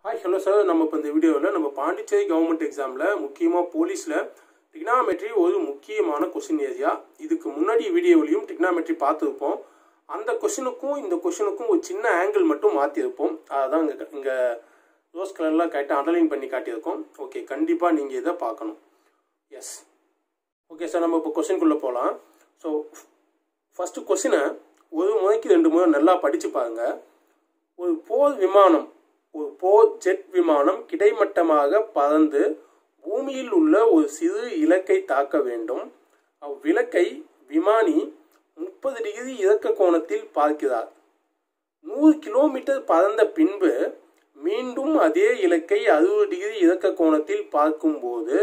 hi hello sir நம்ம இப்போ இந்த வீடியோவில் நம்ம பாண்டிச்சேரி கவர்மெண்ட் எக்ஸாமில் முக்கியமாக போலீஸில் டிக்னாமெட்ரி ஒரு முக்கியமான கொஷின் ஏரியா இதுக்கு முன்னாடி வீடியோவிலையும் டிக்னாமெட்ரி பார்த்துருப்போம் அந்த கொஷினுக்கும் இந்த கொஷினுக்கும் ஒரு சின்ன ஆங்கிள் மட்டும் மாற்றிருப்போம் அதுதான் இங்கே இங்கே ரோஸ் கலர்லாம் கரெக்டாக அண்டர்லைன் பண்ணி காட்டியிருக்கோம் ஓகே கண்டிப்பாக நீங்கள் இதை பார்க்கணும் எஸ் ஓகே சார் நம்ம இப்போ கொஷின்குள்ளே போகலாம் ஸோ ஃபஸ்ட்டு கொஷினை ஒரு முறைக்கு ரெண்டு முறை நல்லா படித்து பாருங்க ஒரு போர் விமானம் ஒரு போர் ஜெட் விமானம் கிடைமட்டமாக பறந்து பூமியில் உள்ள ஒரு சிறு இலக்கை தாக்க வேண்டும் அவ்விலக்கை விமானி முப்பது டிகிரி இறக்க கோணத்தில் பார்க்கிறார் நூறு கிலோமீட்டர் பறந்த பின்பு மீண்டும் அதே இலக்கை அறுபது டிகிரி இறக்க கோணத்தில் பார்க்கும்போது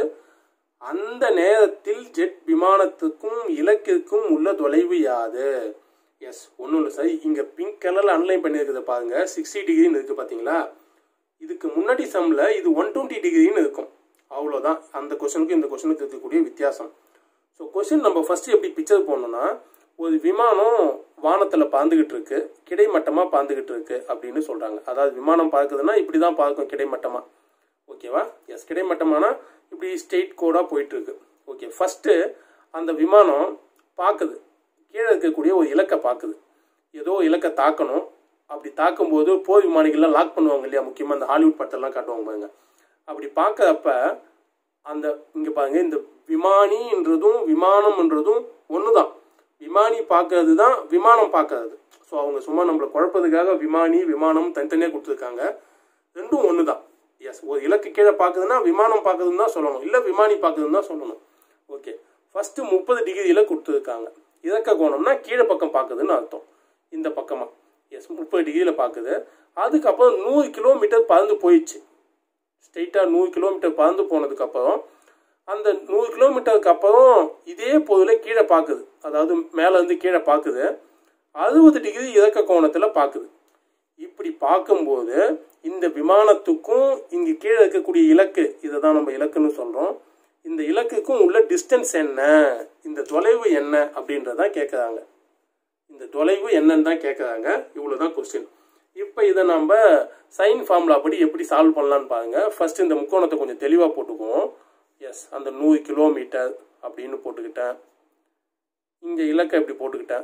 அந்த நேரத்தில் ஜெட் விமானத்துக்கும் இலக்கிற்கும் உள்ள தொலைவு யாது எஸ் ஒன்றும் இல்லை சார் இங்கே பிங்க் கலரில் அன்லைன் பண்ணியிருக்கிறத பாருங்க சிக்ஸ்டி டிகிரின்னு இருக்குது பார்த்தீங்களா இதுக்கு முன்னாடி சம்மில் இது ஒன் டுவெண்ட்டி டிகிரின்னு இருக்கும் அவ்வளோதான் அந்த கொஷனுக்கும் இந்த கொஷனுக்கு இருக்கக்கூடிய வித்தியாசம் ஸோ கொஷின் நம்ம ஃபஸ்ட்டு எப்படி பிக்சர் போடணும்னா ஒரு விமானம் வானத்தில் பறந்துக்கிட்டு இருக்கு கிடைமட்டமாக பறந்துக்கிட்டு இருக்கு அப்படின்னு சொல்கிறாங்க அதாவது விமானம் பார்க்குதுன்னா இப்படி தான் பார்க்கும் கிடைமட்டமாக ஓகேவா எஸ் கிடைமட்டமானா இப்படி ஸ்ட்ரெயிட் கோடாக போயிட்டுருக்கு ஓகே ஃபஸ்ட்டு அந்த விமானம் பார்க்குது கீழே இருக்கக்கூடிய ஒரு இலக்கை பார்க்குது ஏதோ இலக்கை தாக்கணும் அப்படி தாக்கும்போது போர் விமானிகள்லாம் லாக் பண்ணுவாங்க இல்லையா முக்கியமாக இந்த ஹாலிவுட் படத்தெல்லாம் காட்டுவாங்க பாருங்க அப்படி பார்க்கறப்ப அந்த இங்கே பாருங்க இந்த விமானின்றதும் விமானம்ன்றதும் ஒன்று தான் விமானி பார்க்கறது தான் விமானம் பார்க்கறது ஸோ அவங்க சும்மா நம்மளை குழப்பதுக்காக விமானி விமானம் தனித்தனியாக கொடுத்துருக்காங்க ரெண்டும் ஒன்று தான் எஸ் ஒரு இலக்கு கீழே பார்க்குதுன்னா விமானம் பார்க்குதுன்னு தான் சொல்லணும் இல்லை விமானி பார்க்குதுன்னு தான் சொல்லணும் ஓகே ஃபஸ்ட்டு முப்பது டிகிரியில் கொடுத்துருக்காங்க இறக்க கோணம்னா கீழே பக்கம் பார்க்குதுன்னு அர்த்தம் இந்த பக்கமாக எஸ் முப்பது டிகிரியில் பார்க்குது அதுக்கப்புறம் நூறு கிலோமீட்டர் பறந்து போயிடுச்சு ஸ்ட்ரெயிட்டாக நூறு கிலோமீட்டர் பறந்து போனதுக்கப்புறம் அந்த நூறு கிலோமீட்டருக்கு அப்புறம் இதே பொருளை கீழே பார்க்குது அதாவது மேலேருந்து கீழே பார்க்குது அறுபது டிகிரி இறக்க கோணத்தில் பார்க்குது இப்படி பார்க்கும்போது இந்த விமானத்துக்கும் இங்கே கீழே இருக்கக்கூடிய இலக்கு இதை தான் நம்ம இலக்குன்னு சொல்கிறோம் இந்த இலக்குக்கும் உள்ள டிஸ்டன்ஸ் என்ன இந்த தொலைவு என்ன அப்படின்றதான் கேட்குறாங்க இந்த தொலைவு என்னன்னு தான் கேட்குறாங்க இவ்வளோ தான் கொஸ்டின் இப்போ இதை நம்ம சைன் ஃபார்முலா படி எப்படி சால்வ் பண்ணலான்னு பாருங்க ஃபர்ஸ்ட் இந்த முக்கோணத்தை கொஞ்சம் தெளிவாக போட்டுக்குவோம் எஸ் அந்த நூறு கிலோமீட்டர் அப்படின்னு போட்டுக்கிட்டேன் இங்கே இலக்கை எப்படி போட்டுக்கிட்டேன்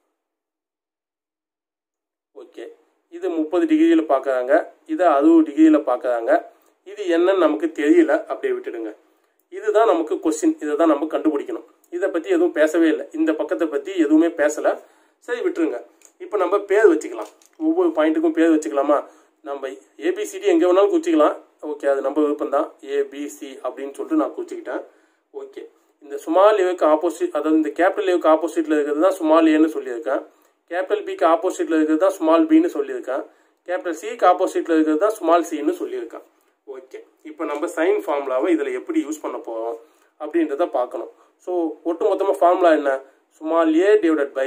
ஓகே இது முப்பது டிகிரியில் பார்க்குறாங்க இதை அறுபது டிகிரியில் பார்க்குறாங்க இது என்னன்னு நமக்கு தெரியல அப்படியே விட்டுடுங்க இதுதான் நமக்கு கொஸ்டின் இதை தான் நம்ம கண்டுபிடிக்கணும் இதை பற்றி எதுவும் பேசவே இல்லை இந்த பக்கத்தை பற்றி எதுவுமே பேசலை சரி விட்டுருங்க இப்போ நம்ம பேர் வச்சுக்கலாம் ஒவ்வொரு பாயிண்ட்டுக்கும் பேர் வச்சுக்கலாமா நம்ம ஏபிசிடி எங்கே வேணாலும் குறிச்சிக்கலாம் ஓகே அது நம்ம விருப்பம் தான் ஏபிசி அப்படின்னு சொல்லிட்டு நான் குறிச்சிக்கிட்டேன் ஓகே இந்த சுமால் ஏவுக்கு ஆப்போசிட் அதாவது இந்த கேபிட்டல் ஏவுக்கு ஆப்போசிட்டில் இருக்கிறது தான் சுமால் ஏன்னு சொல்லியிருக்கேன் கேபிட்டல் பிக்கு ஆப்போசிட்டில் இருக்கிறது தான் ஸ்மால் பின்னு சொல்லியிருக்கேன் கேபிட்டல் சிக்கு ஆப்போசிட்டில் இருக்கிறது தான் ஸ்மால் சின்னு சொல்லியிருக்கேன் ஓகே இப்போ நம்ம சைன் ஃபார்முலாவை இதில் எப்படி யூஸ் பண்ண போகிறோம் அப்படின்றத பார்க்கணும் ஸோ ஒட்டு மொத்தமாக ஃபார்முலா என்ன small A divided by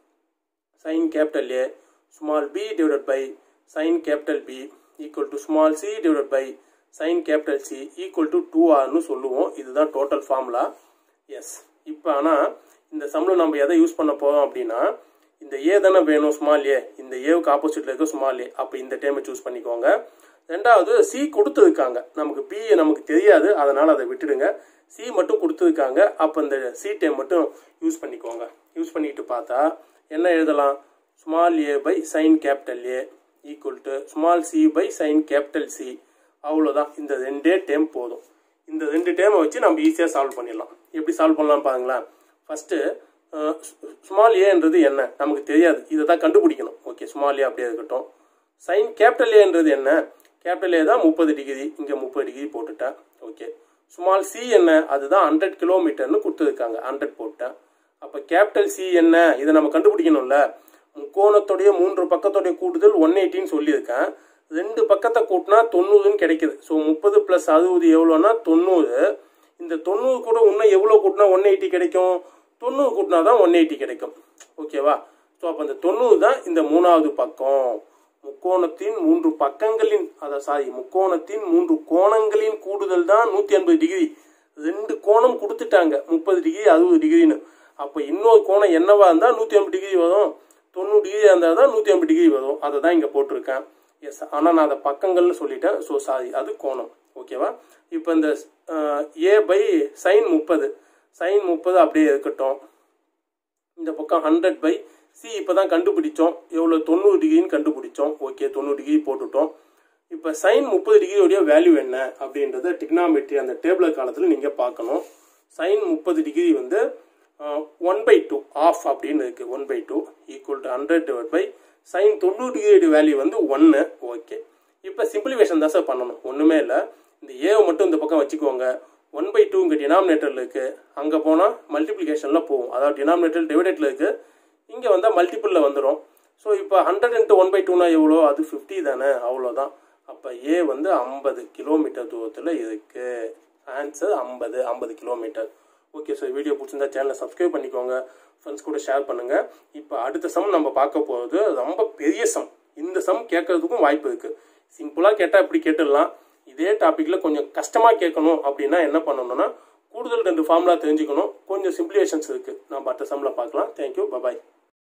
sine capital A small B divided by sine capital B equal to small C divided by sine capital C equal to two ஆர்னு சொல்லுவோம் இதுதான் டோட்டல் ஃபார்முலா எஸ் இப்போ ஆனால் இந்த சம்மில் நம்ம எதை யூஸ் பண்ண போகிறோம் அப்படின்னா இந்த ஏ தானே வேணும் ஸ்மால் ஏ இந்த ஏவுக்கு ஆப்போசிட்டில் இருக்க ஸ்மால் ஏ அப்போ இந்த டைமை சூஸ் பண்ணிக்கோங்க ரெண்டாவது சி கொடுத்துருக்காங்க நமக்கு பி நமக்கு தெரியாது அதனால் அதை விட்டுடுங்க சி மட்டும் கொடுத்துருக்காங்க அப்போ இந்த சி டைம் மட்டும் யூஸ் பண்ணிக்கோங்க யூஸ் பண்ணிக்கிட்டு பார்த்தா என்ன எழுதலாம் small A by sine capital A equal to small C by sine capital C அவ்வளோதான் இந்த ரெண்டே டைம் போதும் இந்த ரெண்டு டைமை வச்சு நம்ம ஈஸியாக சால்வ் பண்ணிடலாம் எப்படி சால்வ் பண்ணலாம் பாருங்களேன் ஃபஸ்ட்டு ஸ்மால் ஏன்றது என்ன நமக்கு தெரியாது இதை தான் கண்டுபிடிக்கணும் ஓகே ஸ்மால் ஏ அப்படியே இருக்கட்டும் சைன் கேபிட்டல் ஏன்றது என்ன கேபிட்டல் ஏ தான் முப்பது டிகிரி இங்கே முப்பது டிகிரி போட்டுட்டேன் ஓகே ஸ்மால் சி என்ன அதுதான் ஹண்ட்ரட் கிலோமீட்டர்னு கொடுத்துருக்காங்க ஹண்ட்ரட் போட்டேன் அப்போ கேபிட்டல் சி என்ன இதை நம்ம கண்டுபிடிக்கணும்ல முக்கோணத்துடைய மூன்று பக்கத்துடைய கூடுதல் ஒன் எயிட்டின்னு சொல்லியிருக்கேன் ரெண்டு பக்கத்தை கூட்டினா தொண்ணூறுன்னு கிடைக்குது ஸோ முப்பது ப்ளஸ் அறுபது எவ்வளோன்னா தொண்ணூறு இந்த தொண்ணூறு கூட இன்னும் எவ்வளோ கூட்டினா ஒன் எயிட்டி கிடைக்கும் தொண்ணூறு கூட்டினா தான் ஒன் எயிட்டி கிடைக்கும் ஓகேவா ஸோ அப்போ இந்த தொண்ணூறு தான் இந்த மூணாவது பக்கம் முக்கோணத்தின் மூன்று பக்கங்களின் அதை சாரி முக்கோணத்தின் மூன்று கோணங்களின் கூடுதல் தான் நூற்றி எண்பது டிகிரி ரெண்டு கோணம் கொடுத்துட்டாங்க முப்பது டிகிரி அறுபது டிகிரின்னு அப்போ இன்னொரு கோணம் என்னவா இருந்தால் நூற்றி ஐம்பது டிகிரி வரும் தொண்ணூறு டிகிரி இருந்தால் தான் நூற்றி ஐம்பது டிகிரி வரும் அதை தான் இங்கே போட்டிருக்கேன் எஸ் ஆனால் நான் அதை பக்கங்கள்னு சொல்லிட்டேன் ஸோ சாரி அது கோணம் ஓகேவா இப்போ இந்த ஏ பை சைன் முப்பது சைன் முப்பது அப்படியே இருக்கட்டும் இந்த பக்கம் ஹண்ட்ரட் பை சி இப்போ தான் கண்டுபிடிச்சோம் எவ்வளோ தொண்ணூறு டிகிரின்னு கண்டுபிடிச்சோம் ஓகே தொண்ணூறு டிகிரி போட்டுட்டோம் இப்போ சைன் முப்பது டிகிரியோடைய வேல்யூ என்ன அப்படின்றத டிக்னாமெட்ரி அந்த டேபிள் காலத்தில் நீங்கள் பார்க்கணும் சைன் முப்பது டிகிரி வந்து ஒன் பை டூ ஆஃப் அப்படின்னு இருக்குது one by two equal to hundred divide by sine தொண்ணூறு டிகிரி வேல்யூ வந்து ஒன்று ஓகே இப்போ சிம்பிளிஃபிகேஷன் தான் சார் பண்ணணும் ஒன்றுமே இல்லை இந்த ஏவை மட்டும் இந்த பக்கம் வச்சுக்கோங்க ஒன் பை டூ இங்கே டினாமினேட்டரில் இருக்குது அங்கே போனால் மல்டிப்ளிகேஷனில் போகும் அதாவது டினாமினேட்டர் டிவைடேட்டில் இருக்குது இங்கே வந்தால் மல்டிப்பிளில் வந்துடும் ஸோ இப்போ ஹண்ட்ரட் இன்ட்டு ஒன் பை டூனா எவ்வளோ அது ஃபிஃப்டி தானே அவ்வளோதான் அப்போ ஏ வந்து ஐம்பது கிலோமீட்டர் தூரத்தில் இருக்குது ஆன்சர் ஐம்பது ஐம்பது கிலோமீட்டர் ஓகே சார் வீடியோ பிடிச்சிருந்தா சேனலை சப்ஸ்கிரைப் பண்ணிக்கோங்க ஃப்ரெண்ட்ஸ் கூட ஷேர் பண்ணுங்கள் இப்போ அடுத்த சம் நம்ம பார்க்க போகிறது ரொம்ப பெரிய சம் இந்த சம் கேட்கறதுக்கும் வாய்ப்பு இருக்குது சிம்பிளாக கேட்டால் இப்படி கேட்டுடலாம் இதே டாப்பிக்கில் கொஞ்சம் கஷ்டமாக கேட்கணும் அப்படின்னா என்ன பண்ணணும்னா கூடுதல் ரெண்டு ஃபார்முலா தெரிஞ்சுக்கணும் கொஞ்சம் சிம்பிளிஃபிகேஷன்ஸ் இருக்குது நம்ம அடுத்த சம்மில் பார்க்கலாம் தேங்க்யூ பபாய்